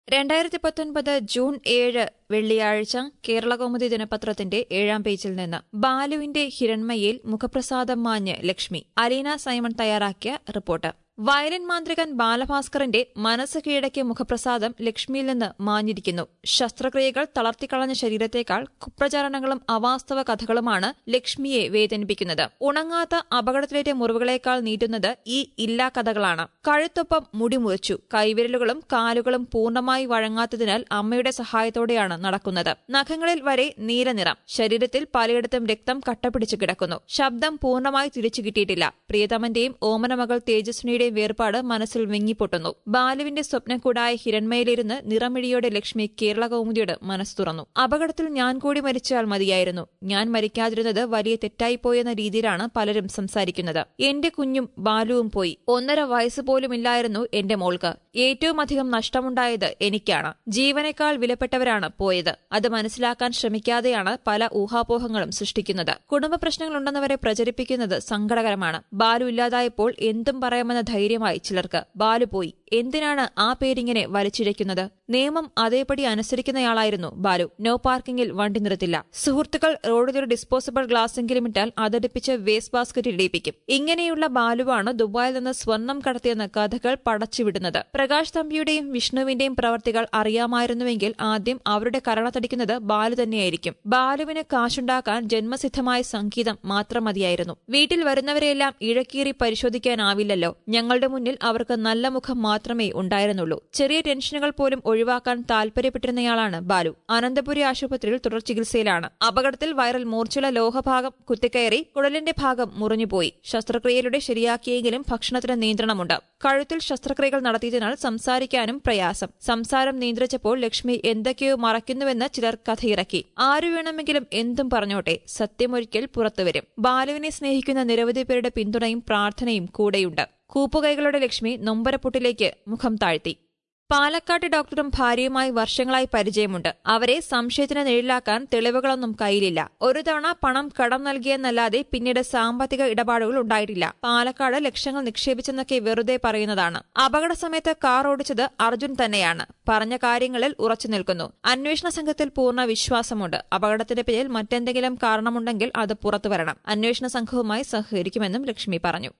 രണ്ടായിരത്തി പത്തൊൻപത് ജൂൺ ഏഴ് വെള്ളിയാഴ്ച കേരളകൗമുദി ദിനപത്രത്തിന്റെ ഏഴാം പേജിൽ നിന്ന് ബാലുവിന്റെ ഹിരൺമയിൽ മുഖപ്രസാദം മാഞ്ഞ് ലക്ഷ്മി അലീന സൈമൺ തയ്യാറാക്കിയ റിപ്പോർട്ട് വയലിൻ മാന്ത്രികൻ ബാലഭാസ്കറിന്റെ മനസ്സ് കീഴടക്കിയ മുഖപ്രസാദം ലക്ഷ്മിയിൽ നിന്ന് മാഞ്ഞിരിക്കുന്നു ശസ്ത്രക്രിയകൾ തളർത്തിക്കളഞ്ഞ ശരീരത്തേക്കാൾ കുപ്രചാരണങ്ങളും അവാസ്തവ കഥകളുമാണ് ലക്ഷ്മിയെ വേദനിപ്പിക്കുന്നത് ഉണങ്ങാത്ത അപകടത്തിലേറ്റ മുറിവുകളേക്കാൾ നീട്ടുന്നത് ഈ ഇല്ലാ കഥകളാണ് കഴുത്തൊപ്പം മുടി മുറിച്ചു കൈവിരലുകളും കാലുകളും പൂർണ്ണമായി വഴങ്ങാത്തതിനാൽ അമ്മയുടെ സഹായത്തോടെയാണ് നടക്കുന്നത് നഖങ്ങളിൽ വരെ നീലനിറം ശരീരത്തിൽ പലയിടത്തും രക്തം കട്ടപിടിച്ചു കിടക്കുന്നു ശബ്ദം പൂർണ്ണമായി തിരിച്ചു കിട്ടിയിട്ടില്ല പ്രിയതമന്റെയും ഓമനമകൾ തേജസ്വിനിയുടെയും വേർപാട് മനസ്സിൽ വിങ്ങിപ്പൊട്ടുന്നു ബാലുവിന്റെ സ്വപ്നക്കൂടായ ഹിരൺമയിലിരുന്ന് നിറമിഴിയോടെ ലക്ഷ്മി കേരള കൗമുദിയോട് മനസ്സ് തുറന്നു അപകടത്തിൽ ഞാൻ കൂടി മരിച്ചാൽ മതിയായിരുന്നു ഞാൻ മരിക്കാതിരുന്നത് വലിയ തെറ്റായിപ്പോയെന്ന രീതിയിലാണ് പലരും സംസാരിക്കുന്നത് എന്റെ കുഞ്ഞും ബാലുവും പോയി ഒന്നര വയസ്സ് പോലുമില്ലായിരുന്നു എന്റെ മോൾക്ക് ഏറ്റവും അധികം നഷ്ടമുണ്ടായത് എനിക്കാണ് ജീവനേക്കാൾ വിലപ്പെട്ടവരാണ് പോയത് അത് മനസ്സിലാക്കാൻ ശ്രമിക്കാതെയാണ് പല ഊഹാപോഹങ്ങളും സൃഷ്ടിക്കുന്നത് കുടുംബ പ്രശ്നങ്ങളുണ്ടെന്നവരെ പ്രചരിപ്പിക്കുന്നത് സങ്കടകരമാണ് ബാലു ഇല്ലാതായപ്പോൾ എന്തും പറയാമെന്ന ധൈര്യമായി ചിലർക്ക് ബാലു പോയി എന്തിനാണ് ആ പേരിങ്ങനെ വലിച്ചിഴയ്ക്കുന്നത് നിയമം അതേപടി അനുസരിക്കുന്നയാളായിരുന്നു ബാലു നോ പാർക്കിംഗിൽ വണ്ടി നിർത്തില്ല സുഹൃത്തുക്കൾ റോഡിലൊരു ഡിസ്പോസബിൾ ഗ്ലാസെങ്കിലും ഇട്ടാൽ അതടുപ്പിച്ച് വേസ്റ്റ് ബാസ്ക്കറ്റ് ഇടിയിപ്പിക്കും ഇങ്ങനെയുള്ള ബാലുവാണ് ദുബായിൽ നിന്ന് സ്വർണം കടത്തിയെന്ന കഥകൾ പടച്ചുവിടുന്നത് പ്രകാശ് തമ്പിയുടെയും വിഷ്ണുവിന്റെയും പ്രവർത്തികൾ അറിയാമായിരുന്നുവെങ്കിൽ ആദ്യം അവരുടെ കരണത്തടിക്കുന്നത് ബാലു തന്നെയായിരിക്കും ബാലുവിന് കാശുണ്ടാക്കാൻ ജന്മസിദ്ധമായ സംഗീതം മാത്രം മതിയായിരുന്നു വീട്ടിൽ വരുന്നവരെയെല്ലാം ഇഴക്കീറി പരിശോധിക്കാനാവില്ലല്ലോ ഞങ്ങളുടെ മുന്നിൽ അവർക്ക് നല്ല മുഖം മാത്രമേ ഉണ്ടായിരുന്നുള്ളൂ ചെറിയ ടെൻഷനുകൾ പോലും ഒഴിവാക്കാൻ താൽപര്യപ്പെട്ടിരുന്നയാളാണ് ബാലു അനന്തപുരി ആശുപത്രിയിൽ തുടർ ചികിത്സയിലാണ് അപകടത്തിൽ വൈറൽ മൂർച്ചുള്ള ലോഹഭാഗം കുത്തിക്കയറി കുടലിന്റെ ഭാഗം മുറിഞ്ഞുപോയി ശസ്ത്രക്രിയയിലൂടെ ശരിയാക്കിയെങ്കിലും ഭക്ഷണത്തിന് നിയന്ത്രണമുണ്ട് കഴുത്തിൽ ശസ്ത്രക്രിയകൾ നടത്തിയതിനാൽ സംസാരിക്കാനും പ്രയാസം സംസാരം നിയന്ത്രിച്ചപ്പോൾ ലക്ഷ്മി എന്തൊക്കെയോ മറയ്ക്കുന്നുവെന്ന് ചിലർ കഥയിറക്കി ആരു വേണമെങ്കിലും എന്തും പറഞ്ഞോട്ടെ സത്യമൊരിക്കൽ പുറത്തുവരും ബാലുവിനെ സ്നേഹിക്കുന്ന നിരവധി പേരുടെ പിന്തുണയും പ്രാർത്ഥനയും കൂടെയുണ്ട് കൂപ്പുകൈകളുടെ ലക്ഷ്മി നൊമ്പരപ്പൊട്ടിലേക്ക് മുഖം താഴ്ത്തി പാലക്കാട്ട് ഡോക്ടറും ഭാര്യയുമായി വർഷങ്ങളായി പരിചയമുണ്ട് അവരെ സംശയത്തിന് നിഴലാക്കാൻ തെളിവുകളൊന്നും കയ്യിലില്ല ഒരു തവണ പണം കടം നൽകിയെന്നല്ലാതെ പിന്നീട് സാമ്പത്തിക ഇടപാടുകൾ ഉണ്ടായിട്ടില്ല പാലക്കാട് ലക്ഷങ്ങൾ നിക്ഷേപിച്ചെന്നൊക്കെ വെറുതെ പറയുന്നതാണ് അപകട സമയത്ത് കാർ ഓടിച്ചത് അർജുൻ തന്നെയാണ് പറഞ്ഞ കാര്യങ്ങളിൽ ഉറച്ചു നിൽക്കുന്നു അന്വേഷണ സംഘത്തിൽ പൂർണ്ണ വിശ്വാസമുണ്ട് അപകടത്തിന്റെ പേരിൽ മറ്റെന്തെങ്കിലും കാരണമുണ്ടെങ്കിൽ അത് പുറത്തുവരണം അന്വേഷണ സംഘവുമായി സഹകരിക്കുമെന്നും ലക്ഷ്മി പറഞ്ഞു